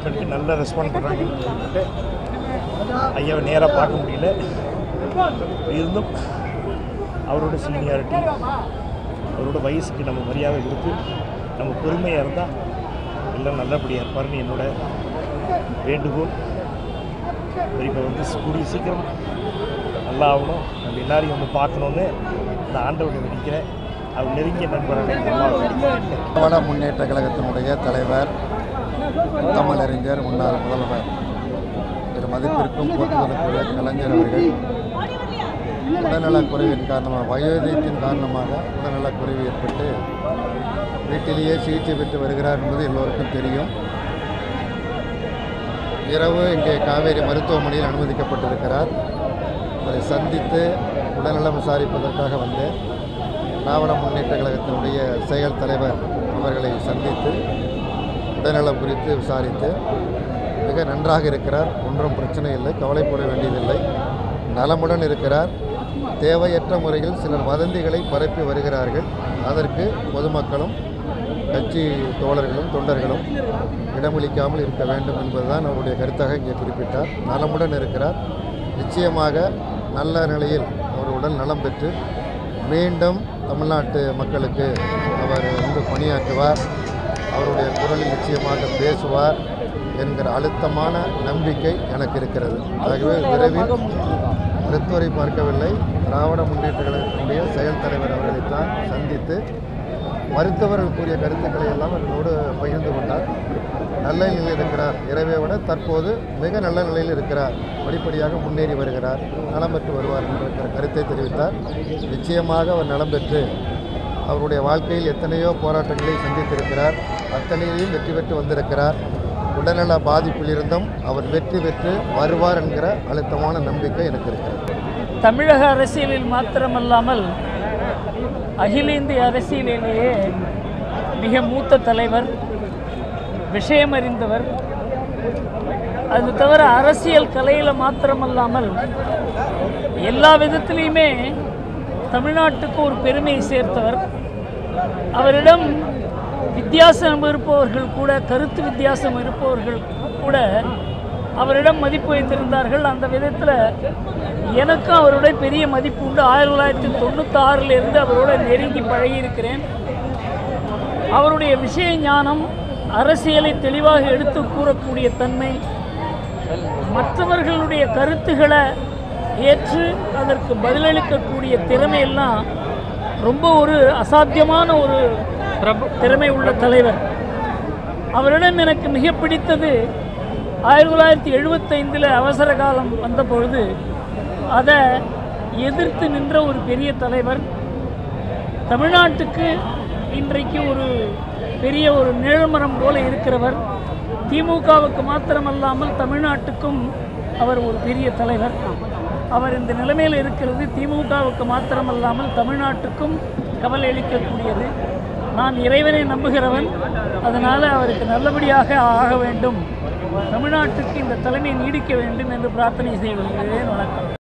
மக்களுக்கு நல்ல ரெஸ்பாண்ட் பண்ணுறாங்கன்னு சொல்லிட்டு ஐயாவை நேராக பார்க்க முடியல இருந்தும் அவரோட சீனியாரிட்டி அவரோட வயசுக்கு நம்ம மரியாதை கொடுத்து நம்ம பொறுமையாக இருந்தால் எல்லாம் நல்லபடியாக இருப்பாருன்னு என்னோட வேண்டுகோள் இப்போ வந்து கூடிய சீக்கிரம் நல்லா ஆகணும் நம்ம எல்லாரையும் வந்து பார்க்கணுன்னு அந்த ஆண்டவனை நினைக்கிறேன் அவர் நெருங்கிய நண்பரான திராவிட முன்னேற்ற கழகத்தினுடைய தலைவர் தமிழறிஞர் முன்னாள் முதல்வர் திரு மதிப்பிற்கும் போற்றுதலுக்குரிய கலைஞர் அவர்கள் உடல்நலக் குறைவின் காரணமாக வயோதிகத்தின் காரணமாக உடல்நலக் குறைவு ஏற்பட்டு வீட்டிலேயே சிகிச்சை பெற்று வருகிறார் என்பது எல்லோருக்கும் தெரியும் இரவு இங்கே காவேரி மருத்துவமனையில் அனுமதிக்கப்பட்டிருக்கிறார் அவரை சந்தித்து உடல்நலம் விசாரிப்பதற்காக வந்து திராவிட முன்னேற்ற கழகத்தினுடைய செயல் தலைவர் அவர்களை சந்தித்து உடல்நலம் குறித்து விசாரித்து மிக நன்றாக இருக்கிறார் ஒன்றும் பிரச்சனை இல்லை கவலைப்பட வேண்டியதில்லை நலமுடன் இருக்கிறார் தேவையற்ற முறையில் சிலர் வதந்திகளை பரப்பி வருகிறார்கள் அதற்கு பொதுமக்களும் கட்சி தோழர்களும் தொண்டர்களும் இடமளிக்காமல் இருக்க வேண்டும் என்பதுதான் அவருடைய கருத்தாக இங்கே குறிப்பிட்டார் நலமுடன் இருக்கிறார் நிச்சயமாக நல்ல நிலையில் அவர் உடல் நலம் பெற்று மீண்டும் தமிழ்நாட்டு மக்களுக்கு அவர் வந்து பணியாற்றுவார் அவருடைய குரலில் நிச்சயமாக பேசுவார் என்கிற அழுத்தமான நம்பிக்கை எனக்கு இருக்கிறது ஆகவே விரைவில் மருத்துவரை பார்க்கவில்லை திராவிட முன்னேற்ற கழகத்தினுடைய செயல் தலைவர் அவர்களைத்தான் சந்தித்து மருத்துவர்கள் கூறிய கருத்துக்களை எல்லாம் என்னோடு பகிர்ந்து கொண்டார் நல்ல நிலையில் இருக்கிறார் இரவை விட தற்போது மிக நல்ல நிலையில் இருக்கிறார் படிப்படியாக முன்னேறி வருகிறார் நலம் பெற்று வருவார் என்ற கருத்தை தெரிவித்தார் நிச்சயமாக அவர் நலம் பெற்று அவருடைய வாழ்க்கையில் எத்தனையோ போராட்டங்களை சந்தித்திருக்கிறார் அத்தனையிலையும் வெற்றி பெற்று வந்திருக்கிறார் உடல்நல பாதிப்பில் இருந்தும் அவர் வெற்றி பெற்று வருவார் என்கிற அழுத்தமான நம்பிக்கை எனக்கு இருக்கிறது தமிழக அரசியலில் மாத்திரமல்லாமல் அகில இந்திய அரசியலிலேயே மிக மூத்த தலைவர் விஷயமறிந்தவர் அது தவிர அரசியல் கலையில் மாத்திரமல்லாமல் எல்லா விதத்திலையுமே தமிழ்நாட்டுக்கு ஒரு பெருமையை சேர்த்தவர் அவரிடம் வித்தியாசம் இருப்பவர்கள் கூட கருத்து வித்தியாசம் இருப்பவர்கள் கூட அவரிடம் மதிப்பு வைத்திருந்தார்கள் அந்த விதத்தில் எனக்கும் அவருடைய பெரிய மதிப்பு உண்டு ஆயிரத்தி தொள்ளாயிரத்தி தொண்ணூத்தாறிலிருந்து அவரோட நெருங்கி பழகியிருக்கிறேன் அவருடைய விஷய ஞானம் அரசியலை தெளிவாக எடுத்து கூறக்கூடிய தன்மை மற்றவர்களுடைய கருத்துக்களை ஏற்று அதற்கு பதிலளிக்கக்கூடிய திறமையெல்லாம் ரொம்ப ஒரு அசாத்தியமான ஒரு திறமை உள்ள தலைவர் அவரிடம் எனக்கு மிக பிடித்தது ஆயிரத்தி தொள்ளாயிரத்தி எழுபத்தைந்தில் அவசர காலம் வந்த பொழுது அதை எதிர்த்து நின்ற ஒரு பெரிய தலைவர் தமிழ்நாட்டுக்கு இன்றைக்கு ஒரு பெரிய ஒரு நிழல்மரம் போல இருக்கிறவர் திமுகவுக்கு மாத்திரமல்லாமல் தமிழ்நாட்டுக்கும் அவர் ஒரு பெரிய தலைவர் அவர் இந்த நிலைமையில் இருக்கிறது திமுகவுக்கு மாத்திரமல்லாமல் தமிழ்நாட்டுக்கும் கவலை அளிக்கக்கூடியது நான் இறைவனை நம்புகிறவன் அதனால் அவருக்கு நல்லபடியாக ஆக வேண்டும் தமிழ்நாட்டுக்கு இந்த தலைமை நீடிக்க வேண்டும் என்று பிரார்த்தனை செய்து கொள்கிறேன் வணக்கம்